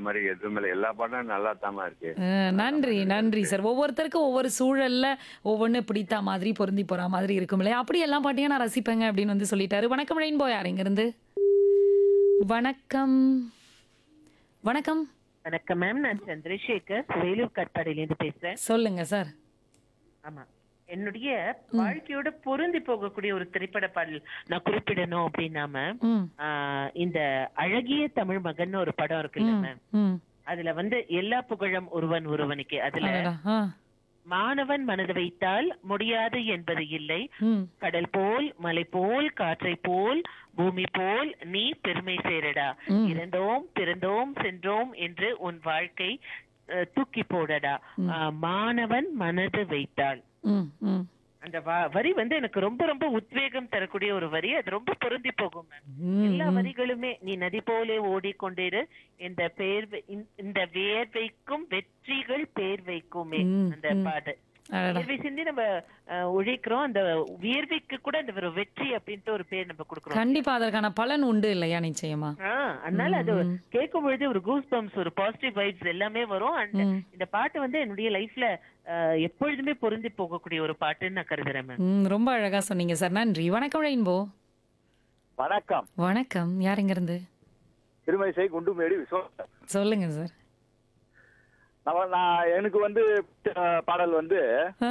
மாதிரி எதுவுமே இல்லை எல்லா பாட்டும் நல்லா தாமா இருக்கு அஹ், நன்றி நன்றி சார் ஒவ்வொருத்தருக்கும் ஒவ்வொரு சூழல்ல ஒவ்வொன்று பிடித்த மாதிரி பொருந்தி போற மாதிரி இருக்கும் இல்லையா அப்படி எல்லாம் பாட்டியும் நான் ரசிப்பேங்க அப்படின்னு வந்து சொல்லிட்டாரு வணக்கம் ரெயின்போ யார் இருந்து வணக்கம் வணக்கம் வணக்கம் மேம் நான் சந்திரசேகர் வேலூர் கட்பாடியிலேருந்து பேசுறேன் சொல்லுங்க சார் ஆமா என்னுடைய வாழ்க்கையோட பொருந்தி போகக்கூடிய ஒரு திரைப்பட பாடல் நான் குறிப்பிடணும் அப்படின்னா மேம் ம் ஆஹ் இந்த அழகிய தமிழ் மகன் ஒரு படம் இருக்குல்ல மேம் ம் அதுல வந்து எல்லா புகழும் ஒருவன் ஒருவனுக்கு அதுல அடடா, ஆ மாணவன் மனது வைத்தால் முடியாது என்பது இல்லை ம் கடல் போல் மலை போல் காற்றை போல் பூமி போல் நீ பெருமை சேரடா இறந்தோம் பிறந்தோம் சென்றோம் என்று உன் வாழ்க்கை அஹ், தூக்கி போடடா ஆஹ், மாணவன் மனது வைத்தால் ம் ம் அந்த வ- வரி வந்து எனக்கு ரொம்ப ரொம்ப உத்வேகம் தரக்கூடிய ஒரு வரி அது ரொம்ப பொருந்தி போகும் ma'am. ம், எல்லா வரிகளுமே நீ நதி போலே ஓடிக்கொண்டிரு இந்த பேர் இந்த வேர்வைக்கும் வெற்றிகள் பேர் வைக்குமே ம், அந்த பாடு அடடா. வியர்வை சிந்தி நம்ம அஹ், உழைக்கிறோம் அந்த வியர்வைக்கு கூட அந்த ஒரு வெற்றி அப்படின்ட்டு ஒரு பேர் நம்ம கொடுக்குறோம் கண்டிப்பா அதற்கான பலன் உண்டு இல்லையா நிச்சயமா ஆஹ் அதனால அது கேட்கும் பொழுது ஒரு கூஸ் பம்ப்ஸ் ஒரு பாசிட்டிவ் வைப்ஸ் எல்லாமே வரும் அண்ட் ம். இந்த பாட்டு வந்து என்னுடைய லைஃப்ல எப்பொழுதுமே பொருந்தி போகக்கூடிய ஒரு பாட்டுன்னு நான் கருதுறேன் மேம் ம் ரொம்ப அழகா சொன்னீங்க சார் நன்றி வணக்கம் ரெயின்போ வணக்கம் வணக்கம் யார் இங்க இருந்து திருமணிசை குண்டுமேடி விஸ்வம் சொல்லுங்க சார் நம்ம நான் எனக்கு வந்து அஹ், பாடல் வந்து ஆ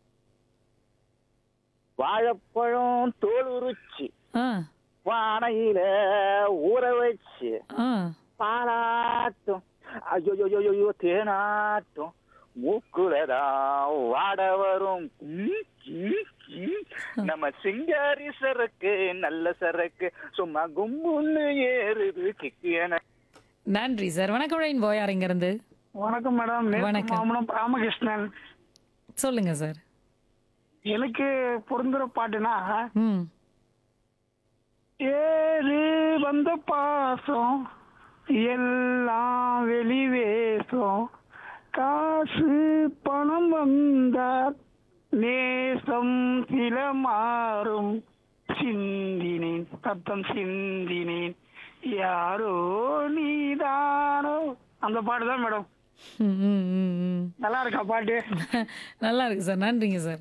வாழைப்பழம் தோல் உரிச்சு ஆ பானையில ஊற வச்சு ஆ பாலாட்டும் ஐயோ தேனாட்டும் மூக்குலதான் வாட வரும் ம், ம், ம். நம்ம சிங்காரி சரக்கு நல்ல சரக்கு சும்மா கும்புன்னு ஏறுது கிக்கு என நன்றி சார் வணக்கம் ரெயின்போ யார் இங்க இருந்து வணக்கம் மேடம் நேத்து வணக்கம். மாமனம் ராமகிருஷ்ணன் சொல்லுங்க சார் எனக்கு பொருந்துற பாட்டுனா ம் ஏறு வந்த பாசம் எல்லாம் வெளிவேசம் காசு பணம் வந்தால் நேசம் சில மாறும் சிந்தினேன் சத்தம் சிந்தினேன் யாரோ நீதானோ அந்த பாட்டு தான் மேடம் ம், ம், ம், ம். நல்லா இருக்கா பாட்டு நல்லா இருக்கு சார் நன்றிங்க சார்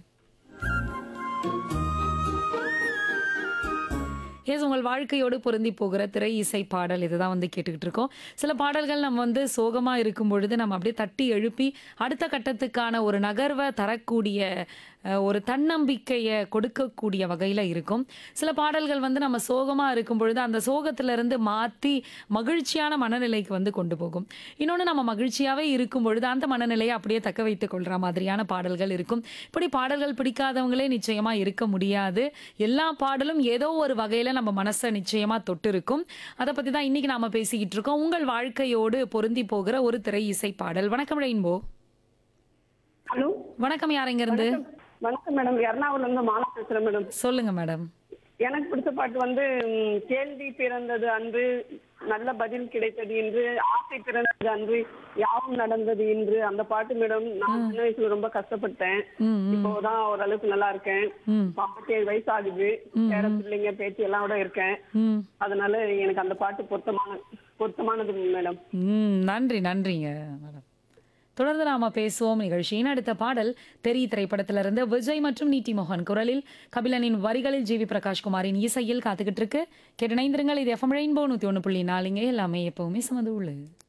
எஸ் உங்கள் வாழ்க்கையோடு பொருந்தி போகிற திரை இசை பாடல் இதுதான் வந்து கேட்டுக்கிட்டு இருக்கோம் சில பாடல்கள் நம்ம வந்து சோகமாக இருக்கும் பொழுது நம்ம அப்படியே தட்டி எழுப்பி அடுத்த கட்டத்துக்கான ஒரு நகர்வை தரக்கூடிய அஹ், ஒரு தன்னம்பிக்கையை கொடுக்கக்கூடிய வகையில் இருக்கும் சில பாடல்கள் வந்து நம்ம சோகமாக இருக்கும் பொழுது அந்த சோகத்திலிருந்து மாற்றி மகிழ்ச்சியான மனநிலைக்கு வந்து கொண்டு போகும் இன்னொன்று நம்ம மகிழ்ச்சியாகவே இருக்கும் பொழுது அந்த மனநிலையை அப்படியே தக்க வைத்துக் கொள்கிற மாதிரியான பாடல்கள் இருக்கும் இப்படி பாடல்கள் பிடிக்காதவங்களே நிச்சயமாக இருக்க முடியாது எல்லா பாடலும் ஏதோ ஒரு வகையில் நம்ம மனசை நிச்சயமாக தொட்டு இருக்கும் அதை பற்றி தான் இன்னைக்கு நாம பேசிக்கிட்டு இருக்கோம் உங்கள் வாழ்க்கையோடு பொருந்தி போகிற ஒரு திரை இசை பாடல் வணக்கம் ரெயின்போ ஹலோ வணக்கம் யார் இங்க இருந்து வணக்கம் மேடம் எர்ணாகுளம்ல இருந்து மாலா பேசுறேன் மேடம் சொல்லுங்க மேடம் எனக்கு பிடிச்ச பாட்டு வந்து ம், கேள்வி பிறந்தது அன்று நல்ல பதில் கிடைத்தது என்று ஆசை பிறந்தது அன்று யாவும் நடந்தது என்று அந்த பாட்டு மேடம் நான் சின்ன வயசுல ரொம்ப கஷ்டப்பட்டேன் ம், ம். இப்போதான் ஓரளவுக்கு நல்லா இருக்கேன் ம். ஐம்பத்தேழு வயசு ஆகுது பேர பிள்ளைங்க பேச்சு எல்லாம் கூட இருக்கேன் ம் அதனால எனக்கு அந்த பாட்டு பொருத்தமான பொருத்தமானது மேடம் ம் நன்றி நன்றிங்க மேடம் தொடர்ந்து நாம பேசுவோம் நிகழ்ச்சியின் அடுத்த பாடல் தெரி திரைப்படத்திலிருந்து விஜய் மற்றும் நீட்டி மோகன் குரலில் கபிலனின் வரிகளில் ஜி வி பிரகாஷ்குமாரின் இசையில் காத்துக்கிட்டு இருக்கு கேட்டு இணைந்திருங்கள் இது எஃப்எம் ரெயின்போ நூற்றி ஒன்று புள்ளி நாலுங்க எல்லாமே எப்பவுமே சமது உள்ளது